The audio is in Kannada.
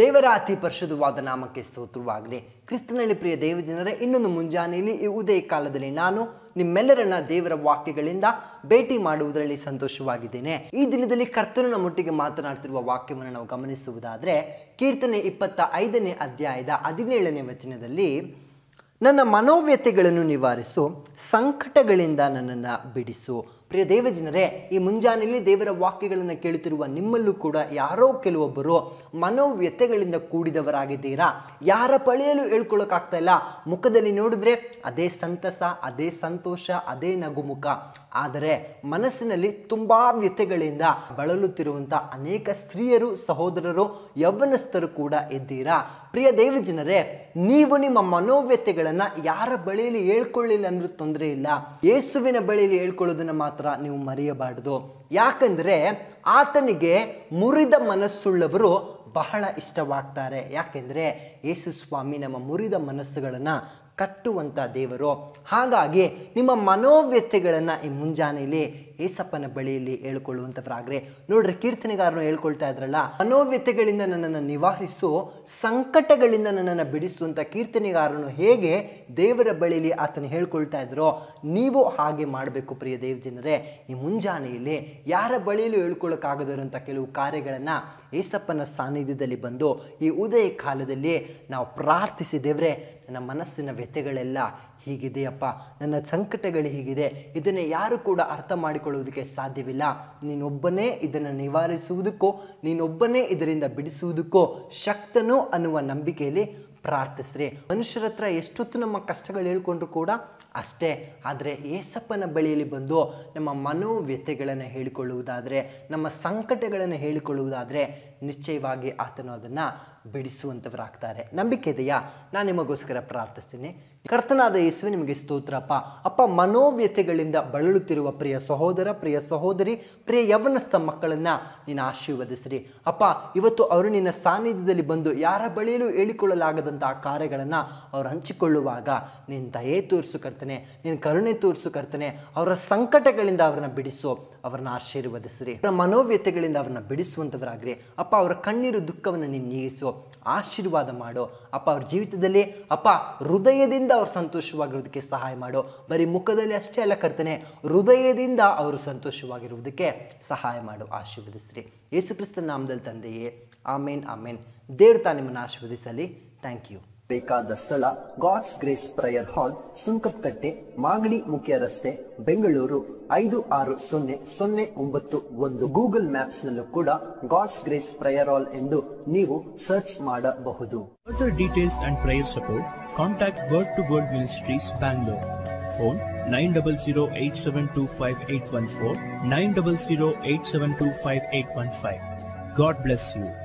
ದೇವರ ಅತಿ ಪರಿಶುದ್ಧವಾದ ನಾಮಕ್ಕೆ ಸ್ತೋತ್ರವಾಗಲಿ ಕ್ರಿಸ್ತನಲ್ಲಿ ಪ್ರಿಯ ದೇವಜನರೇ ಇನ್ನೊಂದು ಮುಂಜಾನೆಯಲ್ಲಿ ಈ ಉದಯ ಕಾಲದಲ್ಲಿ ನಾನು ನಿಮ್ಮೆಲ್ಲರನ್ನ ದೇವರ ವಾಕ್ಯಗಳಿಂದ ಭೇಟಿ ಮಾಡುವುದರಲ್ಲಿ ಸಂತೋಷವಾಗಿದ್ದೇನೆ ಈ ದಿನದಲ್ಲಿ ಕರ್ತನು ನಮ್ಮೊಟ್ಟಿಗೆ ಮಾತನಾಡ್ತಿರುವ ವಾಕ್ಯವನ್ನು ನಾವು ಗಮನಿಸುವುದಾದ್ರೆ ಕೀರ್ತನೆ ಇಪ್ಪತ್ತ ಐದನೇ ಅಧ್ಯಾಯದ ಹದಿನೇಳನೇ ವಚನದಲ್ಲಿ ನನ್ನ ಮನೋವ್ಯತೆಗಳನ್ನು ನಿವಾರಿಸು ಸಂಕಟಗಳಿಂದ ನನ್ನನ್ನು ಬಿಡಿಸು ಪ್ರಿಯ ದೇವಜನರೇ ಈ ಮುಂಜಾನೆಯಲ್ಲಿ ದೇವರ ವಾಕ್ಯಗಳನ್ನು ಕೇಳುತ್ತಿರುವ ನಿಮ್ಮಲ್ಲೂ ಕೂಡ ಯಾರೋ ಕೆಲವೊಬ್ಬರು ಮನೋವ್ಯತೆಗಳಿಂದ ಕೂಡಿದವರಾಗಿದ್ದೀರಾ ಯಾರ ಪಳೆಯಲು ಹೇಳ್ಕೊಳ್ಳೋಕ್ಕಾಗ್ತಾ ಇಲ್ಲ ಮುಖದಲ್ಲಿ ನೋಡಿದ್ರೆ ಅದೇ ಸಂತಸ ಅದೇ ಸಂತೋಷ ಅದೇ ನಗುಮುಖ ಆದರೆ ಮನಸ್ಸಿನಲ್ಲಿ ತುಂಬಾ ವ್ಯತೆಗಳಿಂದ ಬಳಲುತ್ತಿರುವಂಥ ಅನೇಕ ಸ್ತ್ರೀಯರು ಸಹೋದರರು ಯೌವನಸ್ಥರು ಕೂಡ ಇದ್ದೀರಾ ಪ್ರಿಯ ದೇವಜನರೇ ನೀವು ನಿಮ್ಮ ಮನೋವ್ಯತೆಗಳನ್ನು ಯಾರ ಬಳಿಯಲ್ಲಿ ಹೇಳ್ಕೊಳ್ಳಿಲ್ಲ ಅಂದ್ರೂ ತೊಂದರೆ ಇಲ್ಲ ಯೇಸುವಿನ ಬಳಿಯಲ್ಲಿ ಹೇಳ್ಕೊಳ್ಳೋದನ್ನ ಮಾತ್ರ ನೀವು ಮರೆಯಬಾರದು ಯಾಕಂದ್ರೆ ಆತನಿಗೆ ಮುರಿದ ಮನಸ್ಸುಳ್ಳವರು ಬಹಳ ಇಷ್ಟವಾಗ್ತಾರೆ ಯಾಕೆಂದರೆ ಯೇಸು ಸ್ವಾಮಿ ನಮ್ಮ ಮುರಿದ ಮನಸ್ಸುಗಳನ್ನು ಕಟ್ಟುವಂಥ ದೇವರು ಹಾಗಾಗಿ ನಿಮ್ಮ ಮನೋವ್ಯತೆಗಳನ್ನು ಈ ಮುಂಜಾನೆಯಲ್ಲಿ ಏಸಪ್ಪನ ಬಳಿಯಲ್ಲಿ ಹೇಳ್ಕೊಳ್ಳುವಂಥವ್ರಾಗ್ರೆ ನೋಡ್ರಿ ಕೀರ್ತನೆಗಾರನು ಹೇಳ್ಕೊಳ್ತಾ ಇದ್ರಲ್ಲ ಮನೋವ್ಯತೆಗಳಿಂದ ನನ್ನನ್ನು ನಿವಾರಿಸು ಸಂಕಟಗಳಿಂದ ನನ್ನನ್ನು ಬಿಡಿಸುವಂಥ ಕೀರ್ತನೆಗಾರನು ಹೇಗೆ ದೇವರ ಬಳಿಯಲ್ಲಿ ಆತನು ಹೇಳ್ಕೊಳ್ತಾ ಇದ್ರೋ ನೀವು ಹಾಗೆ ಮಾಡಬೇಕು ಪ್ರಿಯ ದೇವ್ ಜನರೇ ಈ ಮುಂಜಾನೆಯಲ್ಲಿ ಯಾರ ಬಳಿಯಲ್ಲೂ ಹೇಳ್ಕೊಳ್ಳೋಕ್ಕಾಗದಿರುವಂಥ ಕೆಲವು ಕಾರ್ಯಗಳನ್ನು ಏಸಪ್ಪನ ಸಾನ್ನಿಧ್ಯದಲ್ಲಿ ಬಂದು ಈ ಉದಯ ಕಾಲದಲ್ಲಿ ನಾವು ಪ್ರಾರ್ಥಿಸಿ ದೇವ್ರೆ ನನ್ನ ಮನಸ್ಸಿನ ವ್ಯತೆಗಳೆಲ್ಲ ಹೀಗಿದೆಯಪ್ಪ ನನ್ನ ಸಂಕಟಗಳು ಹೀಗಿದೆ ಇದನ್ನು ಯಾರು ಕೂಡ ಅರ್ಥ ಮಾಡಿಕೊಳ್ಳುವುದಕ್ಕೆ ಸಾಧ್ಯವಿಲ್ಲ ನೀನೊಬ್ಬನೇ ಇದನ್ನು ನಿವಾರಿಸುವುದಕ್ಕೋ ನೀನೊಬ್ಬನೇ ಇದರಿಂದ ಬಿಡಿಸುವುದಕ್ಕೋ ಶಕ್ತನು ಅನ್ನುವ ನಂಬಿಕೆಯಲ್ಲಿ ಪ್ರಾರ್ಥಿಸ್ರಿ ಮನುಷ್ಯರ ಹತ್ರ ಎಷ್ಟೊತ್ತು ನಮ್ಮ ಕಷ್ಟಗಳು ಹೇಳ್ಕೊಂಡ್ರು ಕೂಡ ಅಷ್ಟೇ ಆದರೆ ಏಸಪ್ಪನ ಬಳಿಯಲ್ಲಿ ಬಂದು ನಮ್ಮ ಮನೋವ್ಯತೆಗಳನ್ನು ಹೇಳಿಕೊಳ್ಳುವುದಾದರೆ ನಮ್ಮ ಸಂಕಟಗಳನ್ನು ಹೇಳಿಕೊಳ್ಳುವುದಾದರೆ ನಿಶ್ಚಯವಾಗಿ ಆತನು ಅದನ್ನು ಬಿಡಿಸುವಂಥವರಾಗ್ತಾರೆ ನಂಬಿಕೆ ಇದೆಯಾ ನಾನು ನಿಮಗೋಸ್ಕರ ಪ್ರಾರ್ಥಿಸ್ತೀನಿ ಕರ್ತನಾದ ಯೇಸುವೆ ನಿಮಗೆ ಸ್ತೋತ್ರಪ್ಪ ಅಪ್ಪ ಮನೋವ್ಯತೆಗಳಿಂದ ಬಳಲುತ್ತಿರುವ ಪ್ರಿಯ ಸಹೋದರ ಪ್ರಿಯ ಸಹೋದರಿ ಪ್ರಿಯ ಯವನಸ್ಥ ಮಕ್ಕಳನ್ನು ನೀನು ಆಶೀರ್ವದಿಸ್ರಿ ಅಪ್ಪ ಇವತ್ತು ಅವರು ನಿನ್ನ ಸಾನ್ನಿಧ್ಯದಲ್ಲಿ ಬಂದು ಯಾರ ಬಳಿಯಲ್ಲೂ ಹೇಳಿಕೊಳ್ಳಲಾಗದಂಥ ಕಾರ್ಯಗಳನ್ನು ಅವ್ರು ಹಂಚಿಕೊಳ್ಳುವಾಗ ನೀನು ದಯೆ ತೋರಿಸು ಕರ್ತನೆ ನೀನು ಕರುಣೆ ತೋರಿಸು ಕರ್ತನೆ ಅವರ ಸಂಕಟಗಳಿಂದ ಅವರನ್ನ ಬಿಡಿಸು ಅವರನ್ನ ಆಶೀರ್ವದಿಸ್ರಿ ಅವರ ಮನೋವ್ಯತೆಗಳಿಂದ ಅವ್ರನ್ನ ಬಿಡಿಸುವಂಥವರಾಗ್ರಿ ಅಪ್ಪ ಅವರ ಕಣ್ಣೀರು ದುಃಖವನ್ನು ನೀನು ನೀಗಿಸು ಆಶೀರ್ವಾದ ಮಾಡು ಅಪ್ಪ ಅವ್ರ ಜೀವಿತದಲ್ಲಿ ಅಪ್ಪ ಹೃದಯದಿಂದ ಅವ್ರು ಸಂತೋಷವಾಗಿರೋದಕ್ಕೆ ಸಹಾಯ ಮಾಡು ಬರೀ ಮುಖದಲ್ಲಿ ಅಷ್ಟೇ ಅಲ್ಲ ಕರ್ತನೆ ಹೃದಯದಿಂದ ಅವರು ಸಂತೋಷವಾಗಿರುವುದಕ್ಕೆ ಸಹಾಯ ಮಾಡು ಆಶೀರ್ವದಿಸ್ರಿ ಯೇಸು ಕ್ರಿಸ್ತನ ನಾಮದಲ್ಲಿ ತಂದೆಯೇ ಆಮೇನ್ ಆಮೇನ್ ದೇವ್ರು ತಾ ನಿಮ್ಮನ್ನು ಆಶೀರ್ವದಿಸಲಿ ಥ್ಯಾಂಕ್ ಯು ಬೇಕಾದ ಸ್ಥಳ God's grace prayer hall Sunkadakatte Magadi ಮುಖ್ಯ ರಸ್ತೆ ಬೆಂಗಳೂರು ಐದು ಆರು ಸೊನ್ನೆ ಸೊನ್ನೆ ಒಂಬತ್ತು ಒಂದು ಗೂಗಲ್ ಮ್ಯಾಪ್ಸ್ ನಲ್ಲೂ ಕೂಡ ಗಾಡ್ಸ್ ಗ್ರೇಸ್ ಪ್ರಯರ್ ಹಾಲ್ ಎಂದು ನೀವು ಸರ್ಚ್ ಮಾಡಬಹುದು Further details and prayer support, contact Word to Word Ministries, Bangalore. Phone 900-872-5814, 900-872-5815. God bless you.